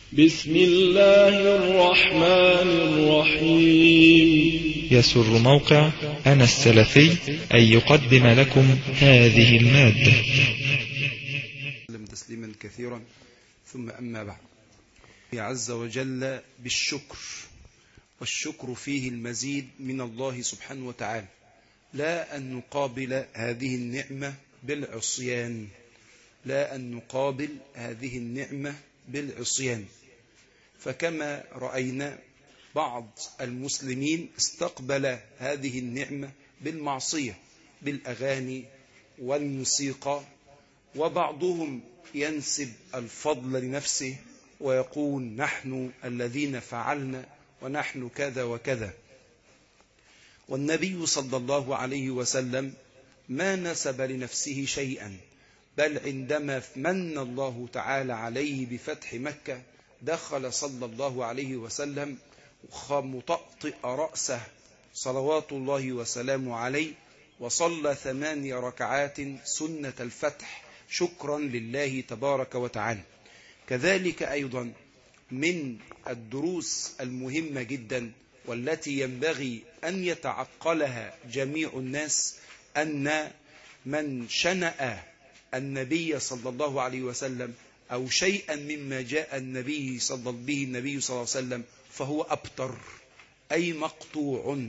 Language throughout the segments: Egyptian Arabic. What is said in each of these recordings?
بسم الله الرحمن الرحيم يسر موقع أنا السلفي أن يقدم لكم هذه المادة وسلم تسليما كثيرا ثم أما بعد عز وجل بالشكر والشكر فيه المزيد من الله سبحانه وتعالى لا أن نقابل هذه النعمة بالعصيان لا أن نقابل هذه النعمة بالعصيان فكما رأينا بعض المسلمين استقبل هذه النعمة بالمعصية بالأغاني والموسيقى وبعضهم ينسب الفضل لنفسه ويقول نحن الذين فعلنا ونحن كذا وكذا والنبي صلى الله عليه وسلم ما نسب لنفسه شيئا بل عندما من الله تعالى عليه بفتح مكة دخل صلى الله عليه وسلم مطأطئ رأسه صلوات الله وسلامه عليه وصلى ثماني ركعات سنة الفتح شكرا لله تبارك وتعالى كذلك أيضا من الدروس المهمة جدا والتي ينبغي أن يتعقلها جميع الناس أن من شنأ النبي صلى الله عليه وسلم أو شيئا مما جاء النبي صلى به النبي صلى الله عليه وسلم فهو أبتر أي مقطوع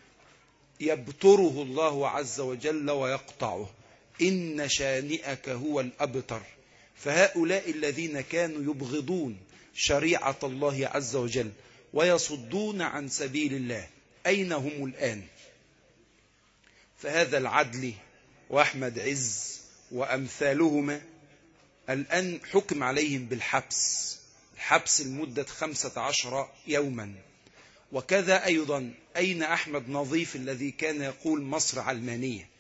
يبتره الله عز وجل ويقطعه إن شانئك هو الأبتر فهؤلاء الذين كانوا يبغضون شريعة الله عز وجل ويصدون عن سبيل الله أين هم الآن فهذا العدل وأحمد عز وأمثالهما الآن حكم عليهم بالحبس الحبس لمدة خمسة عشر يوما وكذا أيضا أين أحمد نظيف الذي كان يقول مصر علمانية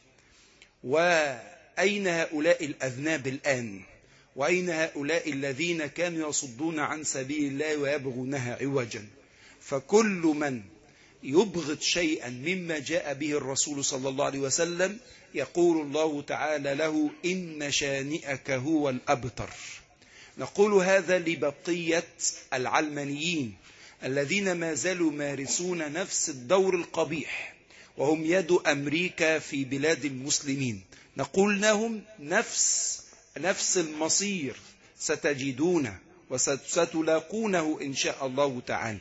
وأين هؤلاء الأذناب الآن وأين هؤلاء الذين كانوا يصدون عن سبيل الله ويبغونها عوجا فكل من يبغض شيئا مما جاء به الرسول صلى الله عليه وسلم يقول الله تعالى له إن شانئك هو الأبتر نقول هذا لبقية العلمانيين الذين ما زالوا مارسون نفس الدور القبيح وهم يد أمريكا في بلاد المسلمين نقول لهم نفس نفس المصير ستجدون وستلاقونه إن شاء الله تعالى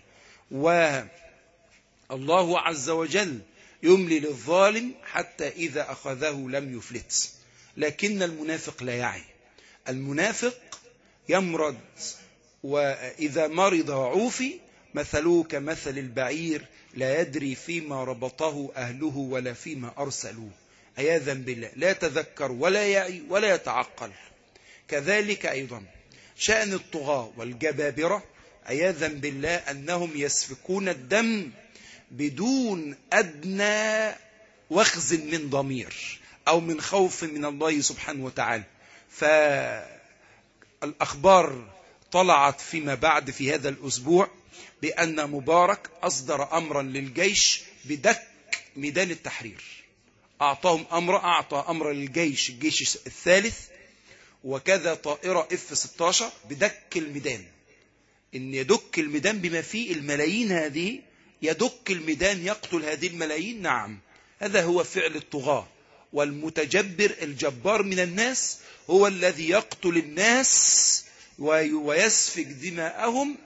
والله عز وجل يملي للظالم حتى إذا أخذه لم يفلت لكن المنافق لا يعي المنافق يمرض وإذا مرض عوفي مثله كمثل البعير لا يدري فيما ربطه أهله ولا فيما أرسلوه عياذا بالله لا يتذكر ولا يعي ولا يتعقل كذلك أيضا شأن الطغاة والجبابرة عياذا بالله أنهم يسفكون الدم بدون أدنى وخز من ضمير أو من خوف من الله سبحانه وتعالى فالأخبار طلعت فيما بعد في هذا الأسبوع بأن مبارك أصدر أمرا للجيش بدك ميدان التحرير أعطاهم أمر أعطى أمر للجيش الجيش الثالث وكذا طائرة اف 16 بدك الميدان إن يدك الميدان بما فيه الملايين هذه يدك الميدان يقتل هذه الملايين نعم هذا هو فعل الطغاة والمتجبر الجبار من الناس هو الذي يقتل الناس ويسفك دماءهم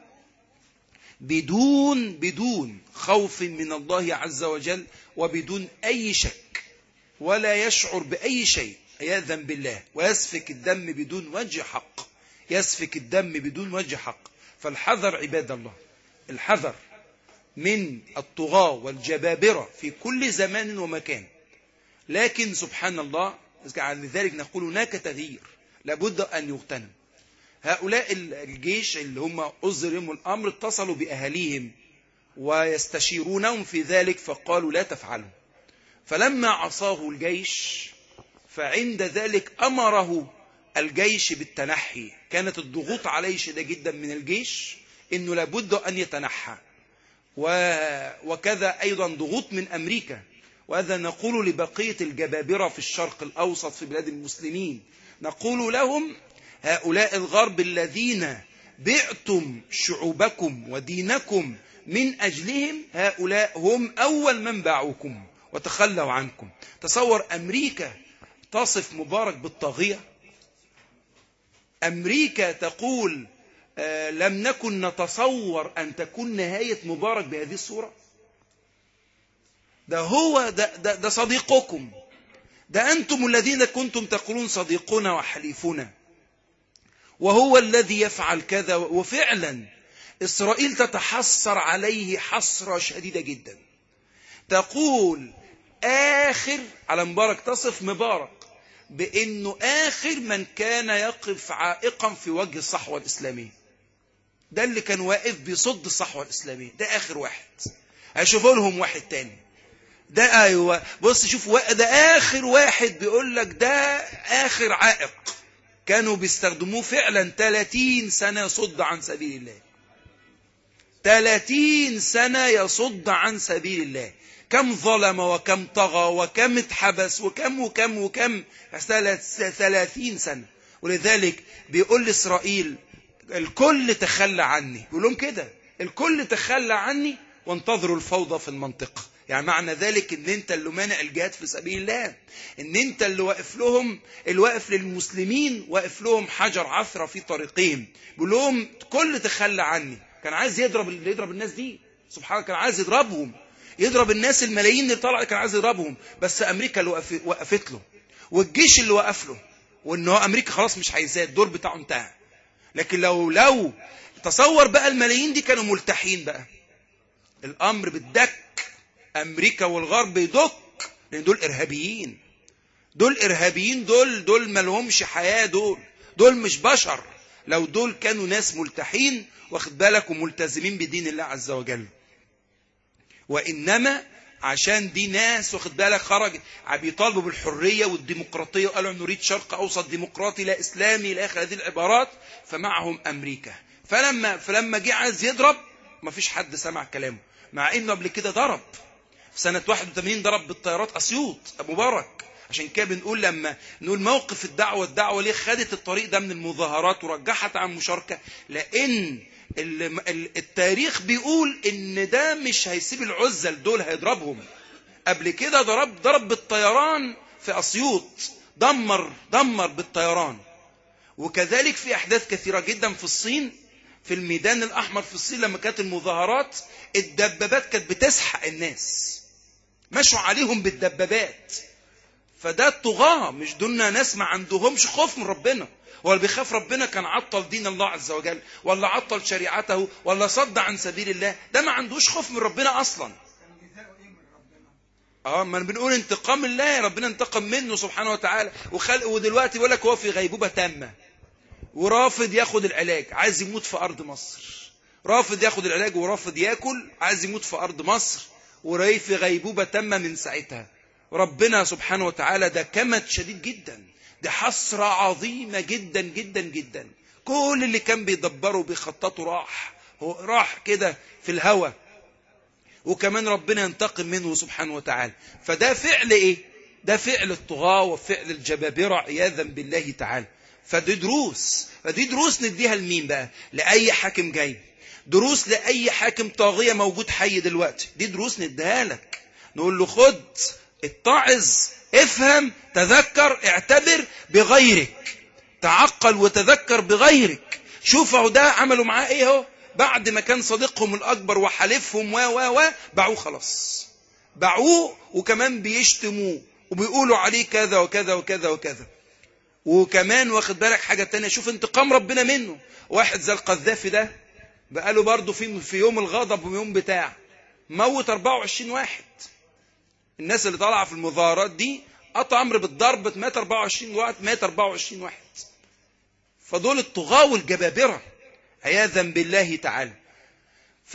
بدون بدون خوف من الله عز وجل وبدون أي شك ولا يشعر بأي شيء عياذا بالله ويسفك الدم بدون وجه حق يسفك الدم بدون وجه حق فالحذر عباد الله الحذر من الطغاة والجبابرة في كل زمان ومكان لكن سبحان الله لذلك نقول هناك تغيير لابد أن يغتنم هؤلاء الجيش اللي هم أزرهم الأمر اتصلوا بأهاليهم ويستشيرونهم في ذلك فقالوا لا تفعلوا فلما عصاه الجيش فعند ذلك أمره الجيش بالتنحي كانت الضغوط عليه شديدة جدا من الجيش انه لابد ان يتنحى وكذا ايضا ضغوط من امريكا وهذا نقول لبقية الجبابرة في الشرق الاوسط في بلاد المسلمين نقول لهم هؤلاء الغرب الذين بعتم شعوبكم ودينكم من أجلهم هؤلاء هم أول من باعوكم وتخلوا عنكم تصور أمريكا تصف مبارك بالطاغية أمريكا تقول آه لم نكن نتصور أن تكون نهاية مبارك بهذه الصورة ده هو ده, ده, ده صديقكم ده أنتم الذين كنتم تقولون صديقنا وحليفنا وهو الذي يفعل كذا وفعلا إسرائيل تتحسر عليه حسرة شديدة جدا تقول آخر على مبارك تصف مبارك بأنه آخر من كان يقف عائقا في وجه الصحوة الإسلامية ده اللي كان واقف بيصد الصحوة الإسلامية ده آخر واحد هشوفوا لهم واحد تاني ده أيوة بص شوف ده آخر واحد بيقول لك ده آخر عائق كانوا بيستخدموه فعلا 30 سنة يصد عن سبيل الله 30 سنة يصد عن سبيل الله كم ظلم وكم طغى وكم اتحبس وكم وكم وكم ثلاثين سنة ولذلك بيقول لإسرائيل الكل تخلى عني بيقول لهم كده الكل تخلى عني وانتظروا الفوضى في المنطقة يعني معنى ذلك ان انت اللي مانع الجهاد في سبيل الله ان انت اللي واقف لهم الواقف للمسلمين واقف لهم حجر عثرة في طريقهم بيقول لهم كل تخلى عني كان عايز يضرب اللي يضرب الناس دي سبحانه كان عايز يضربهم يضرب الناس الملايين اللي طلعت كان عايز يضربهم بس امريكا اللي وقفت له والجيش اللي وقف له وان هو امريكا خلاص مش عايزاه الدور بتاعه انتهى لكن لو لو تصور بقى الملايين دي كانوا ملتحين بقى الامر بالدك امريكا والغرب يدك لان دول ارهابيين دول ارهابيين دول دول ما لهمش حياه دول دول مش بشر لو دول كانوا ناس ملتحين واخد بالك وملتزمين بدين الله عز وجل وإنما عشان دي ناس واخد بالك خرج بيطالبوا بالحرية والديمقراطية وقالوا نريد شرق أوسط ديمقراطي لا إسلامي إلى آخر هذه العبارات فمعهم أمريكا فلما فلما جه عايز يضرب ما فيش حد سمع كلامه مع إنه قبل كده ضرب في سنة 81 ضرب بالطيارات أسيوط مبارك عشان كده بنقول لما نقول موقف الدعوة الدعوة ليه خدت الطريق ده من المظاهرات ورجحت عن المشاركة لأن التاريخ بيقول ان ده مش هيسيب العزل دول هيضربهم قبل كده ضرب ضرب بالطيران في اسيوط دمر دمر بالطيران وكذلك في احداث كثيره جدا في الصين في الميدان الاحمر في الصين لما كانت المظاهرات الدبابات كانت بتسحق الناس مشوا عليهم بالدبابات فده الطغاة مش دول ناس ما عندهمش خوف من ربنا هو اللي بيخاف ربنا كان عطل دين الله عز وجل ولا عطل شريعته ولا صد عن سبيل الله ده ما عندوش خوف من ربنا اصلا اه ما بنقول انتقام الله ربنا انتقم منه سبحانه وتعالى وخلق ودلوقتي بيقول لك هو في غيبوبه تامه ورافض ياخد العلاج عايز يموت في ارض مصر رافض ياخد العلاج ورافض ياكل عايز يموت في ارض مصر وراي في غيبوبه تامه من ساعتها ربنا سبحانه وتعالى ده كمت شديد جدا دي حسرة عظيمة جدا جدا جدا كل اللي كان بيدبره وبيخططه راح هو راح كده في الهوى وكمان ربنا ينتقم منه سبحانه وتعالى فده فعل ايه ده فعل الطغاة وفعل الجبابرة عياذا بالله تعالى فدي دروس فدي دروس نديها لمين بقى لأي حاكم جاي دروس لأي حاكم طاغية موجود حي دلوقتي دي دروس نديها لك نقول له خد اتعظ افهم تذكر اعتبر بغيرك تعقل وتذكر بغيرك شوفوا ده عملوا معاه ايه اهو بعد ما كان صديقهم الاكبر وحلفهم و و و باعوه خلاص باعوه وكمان بيشتموه وبيقولوا عليه كذا وكذا وكذا وكذا وكمان واخد بالك حاجة تانية شوف انتقام ربنا منه واحد زي القذافي ده بقاله برضه في في يوم الغضب ويوم بتاع موت 24 واحد الناس اللي طالعه في المظاهرات دي قطع امر بالضرب مات 24 واحد مات 24 واحد فدول الطغاة والجبابرة عياذا بالله تعالى ف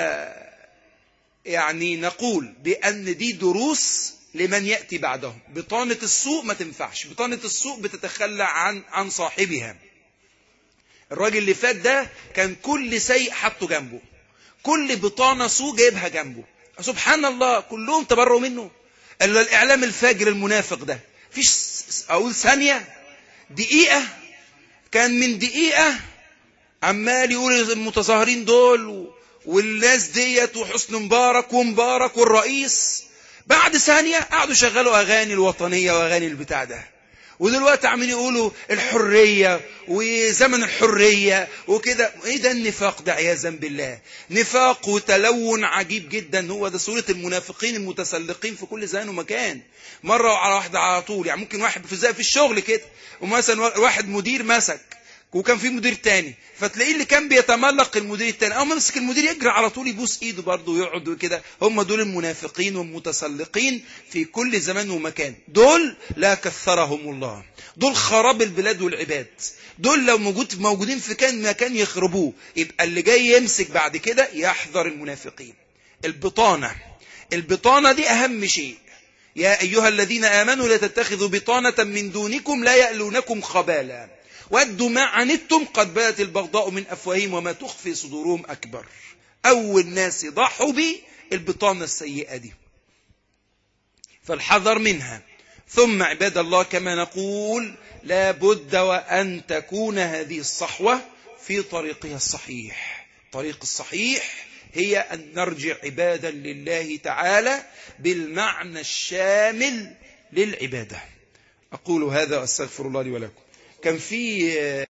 يعني نقول بأن دي دروس لمن يأتي بعدهم بطانة السوء ما تنفعش بطانة السوء بتتخلى عن عن صاحبها الراجل اللي فات ده كان كل سيء حطه جنبه كل بطانة سوء جايبها جنبه سبحان الله كلهم تبروا منه قال له الإعلام الفاجر المنافق ده فيش أقول ثانية دقيقة كان من دقيقة عمال يقول المتظاهرين دول و... والناس ديت وحسن مبارك ومبارك والرئيس بعد ثانية قعدوا شغلوا أغاني الوطنية وأغاني البتاع ده ودلوقتي عاملين يقولوا الحرية وزمن الحرية وكده ايه ده النفاق ده عياذا بالله نفاق وتلون عجيب جدا هو ده صورة المنافقين المتسلقين في كل زمان ومكان مرة على واحدة على طول يعني ممكن واحد في زي في الشغل كده ومثلا واحد مدير مسك وكان في مدير تاني فتلاقيه اللي كان بيتملق المدير التاني اول ما مسك المدير يجري على طول يبوس ايده برضه ويقعد كده هم دول المنافقين والمتسلقين في كل زمان ومكان دول لا كثرهم الله دول خراب البلاد والعباد دول لو موجود موجودين في كان مكان يخربوه يبقى اللي جاي يمسك بعد كده يحذر المنافقين البطانة البطانة دي اهم شيء يا ايها الذين امنوا لا تتخذوا بطانة من دونكم لا يألونكم خبالا ودوا ما عنتم قد بدت البغضاء من أفواههم وما تخفي صدورهم أكبر أول ناس ضحوا بي البطانة السيئة دي فالحذر منها ثم عباد الله كما نقول لا بد وأن تكون هذه الصحوة في طريقها الصحيح طريق الصحيح هي أن نرجع عبادا لله تعالى بالمعنى الشامل للعبادة أقول هذا أستغفر الله لي ولكم كان في